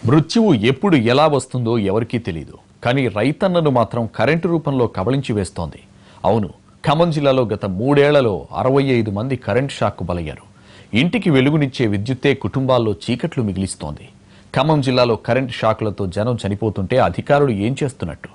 మృత్యువు ఎప్పుడు ఎలా వస్తుందో ఎవరికీ తెలియదు కానీ రైతన్నను మాత్రం కరెంటు రూపంలో కబళించి వేస్తోంది అవును ఖమ్మం జిల్లాలో గత మూడేళ్లలో అరవై ఐదు మంది కరెంట్ షాక్కు బలయ్యారు ఇంటికి వెలుగునిచ్చే విద్యుత్తే కుటుంబాల్లో చీకట్లు మిగిలిస్తోంది ఖమ్మం జిల్లాలో కరెంట్ షాకులతో జనం చనిపోతుంటే అధికారులు ఏం చేస్తున్నట్టు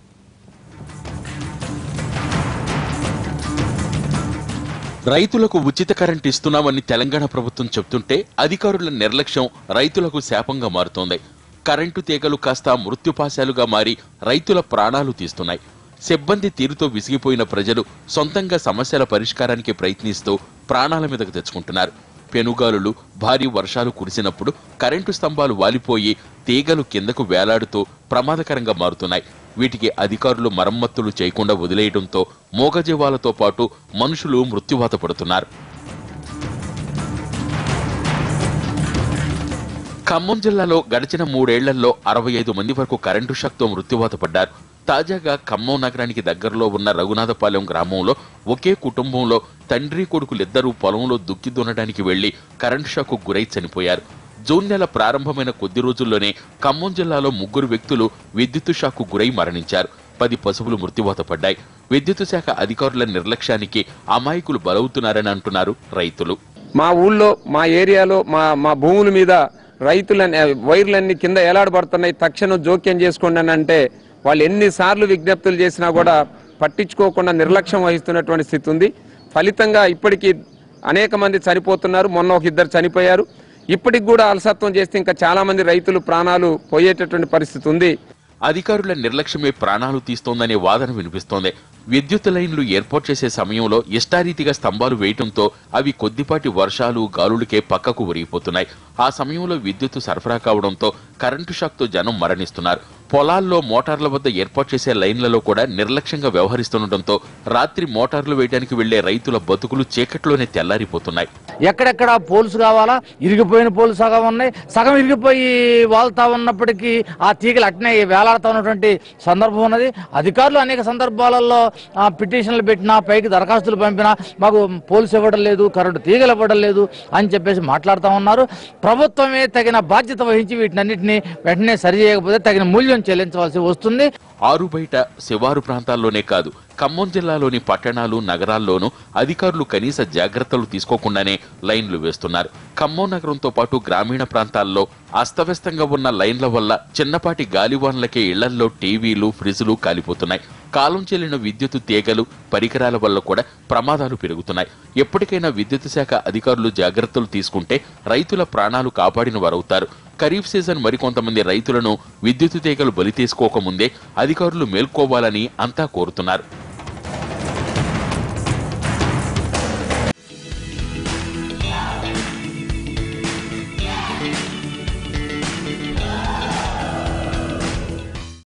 రైతులకు ఉచిత కరెంట్ ఇస్తున్నామని తెలంగాణ ప్రభుత్వం చెప్తుంటే అధికారుల నిర్లక్ష్యం రైతులకు శాపంగా మారుతోంది కరెంటు తీగలు కాస్త మృత్యుపాశాలుగా మారి రైతుల ప్రాణాలు తీస్తున్నాయి సిబ్బంది తీరుతో విసిగిపోయిన ప్రజలు సొంతంగా సమస్యల పరిష్కారానికి ప్రయత్నిస్తూ ప్రాణాల మీదకు తెచ్చుకుంటున్నారు పెనుగాలులు భారీ వర్షాలు కురిసినప్పుడు కరెంటు స్తంభాలు వాలిపోయి తీగలు కిందకు వేలాడుతూ ప్రమాదకరంగా మారుతున్నాయి వీటికి అధికారులు మరమ్మతులు చేయకుండా వదిలేయడంతో మూగజీవాలతో పాటు మనుషులు మృత్యువాత పడుతున్నారు ఖమ్మం జిల్లాలో గడిచిన మూడేళ్లలో అరవై ఐదు మంది వరకు కరెంటు షాక్తో మృత్యువాత పడ్డారు తాజాగా ఖమ్మం నగరానికి దగ్గరలో ఉన్న రఘునాథపాలెం గ్రామంలో ఒకే కుటుంబంలో తండ్రి కొడుకులిద్దరూ పొలంలో దుక్కి దున్నడానికి వెళ్లి కరెంటు షాక్కు గురై చనిపోయారు జూన్ నెల ప్రారంభమైన కొద్ది రోజుల్లోనే ఖమ్మం జిల్లాలో ముగ్గురు వ్యక్తులు విద్యుత్ షాక్కు గురై మరణించారు పది పశువులు మృత్యువాత పడ్డాయి విద్యుత్ శాఖ అధికారుల నిర్లక్ష్యానికి అమాయకులు బలవుతున్నారని అంటున్నారు రైతులు మా ఊళ్ళో మా ఏరియాలో మా మా భూముల మీద రైతులని వైర్లన్నీ కింద ఎలాడబడుతున్నాయి తక్షణం జోక్యం చేసుకోండి అని అంటే వాళ్ళు ఎన్నిసార్లు విజ్ఞప్తులు చేసినా కూడా పట్టించుకోకుండా నిర్లక్ష్యం వహిస్తున్నటువంటి స్థితి ఉంది ఫలితంగా ఇప్పటికీ అనేక మంది చనిపోతున్నారు మొన్న ఒక ఇద్దరు చనిపోయారు ఇప్పటికి కూడా అలసత్వం చేస్తే ఇంకా చాలా మంది రైతులు ప్రాణాలు పోయేటటువంటి పరిస్థితి ఉంది అధికారుల నిర్లక్ష్యమే ప్రాణాలు తీస్తోందనే వాదన వినిపిస్తోంది విద్యుత్ లైన్లు ఏర్పాటు చేసే సమయంలో ఇష్టారీతిగా స్తంభాలు వేయటంతో అవి కొద్దిపాటి వర్షాలు గాలులకే పక్కకు ఒరిగిపోతున్నాయి ఆ సమయంలో విద్యుత్ సరఫరా కావడంతో కరెంటు షాక్తో జనం మరణిస్తున్నారు పొలాల్లో మోటార్ల వద్ద ఏర్పాటు చేసే లైన్లలో కూడా నిర్లక్ష్యంగా వ్యవహరిస్తుండటంతో రాత్రి మోటార్లు వేయడానికి వెళ్లే రైతుల బతుకులు చీకట్లోనే తెల్లారిపోతున్నాయి ఎక్కడెక్కడ పోల్స్ కావాలా ఇరిగిపోయిన పోల్స్ సగం ఉన్నాయి సగం ఇరిగిపోయి వాళ్తా ఉన్నప్పటికీ ఆ తీగలు అట్నే వేలాడుతూ ఉన్నటువంటి సందర్భం ఉన్నది అధికారులు అనేక సందర్భాలలో ఆ, పిటిషన్లు పెట్టినా పైకి దరఖాస్తులు పంపినా మాకు పోల్స్ ఇవ్వడం లేదు కరెంటు తీగలు ఇవ్వడం లేదు అని చెప్పేసి మాట్లాడుతూ ఉన్నారు ప్రభుత్వమే తగిన బాధ్యత వహించి వీటినన్నింటినీ వెంటనే సరి చేయకపోతే తగిన మూల్యం చెల్లించవలసి వస్తుంది ఆరు బయట శివారు ప్రాంతాల్లోనే కాదు ఖమ్మం జిల్లాలోని పట్టణాలు నగరాల్లోనూ అధికారులు కనీస జాగ్రత్తలు తీసుకోకుండానే లైన్లు వేస్తున్నారు ఖమ్మం నగరంతో పాటు గ్రామీణ ప్రాంతాల్లో అస్తవ్యస్తంగా ఉన్న లైన్ల వల్ల చిన్నపాటి గాలివాన్లకే ఇళ్లల్లో టీవీలు ఫ్రిజ్లు కాలిపోతున్నాయి కాలం చెల్లిన విద్యుత్ తీగలు పరికరాల వల్ల కూడా ప్రమాదాలు పెరుగుతున్నాయి ఎప్పటికైనా విద్యుత్ శాఖ అధికారులు జాగ్రత్తలు తీసుకుంటే రైతుల ప్రాణాలు కాపాడిన వారవుతారు ఖరీఫ్ సీజన్ మరికొంతమంది రైతులను విద్యుత్ తీగలు బలి తీసుకోకముందే అధికారులు మేల్కోవాలని అంతా కోరుతున్నారు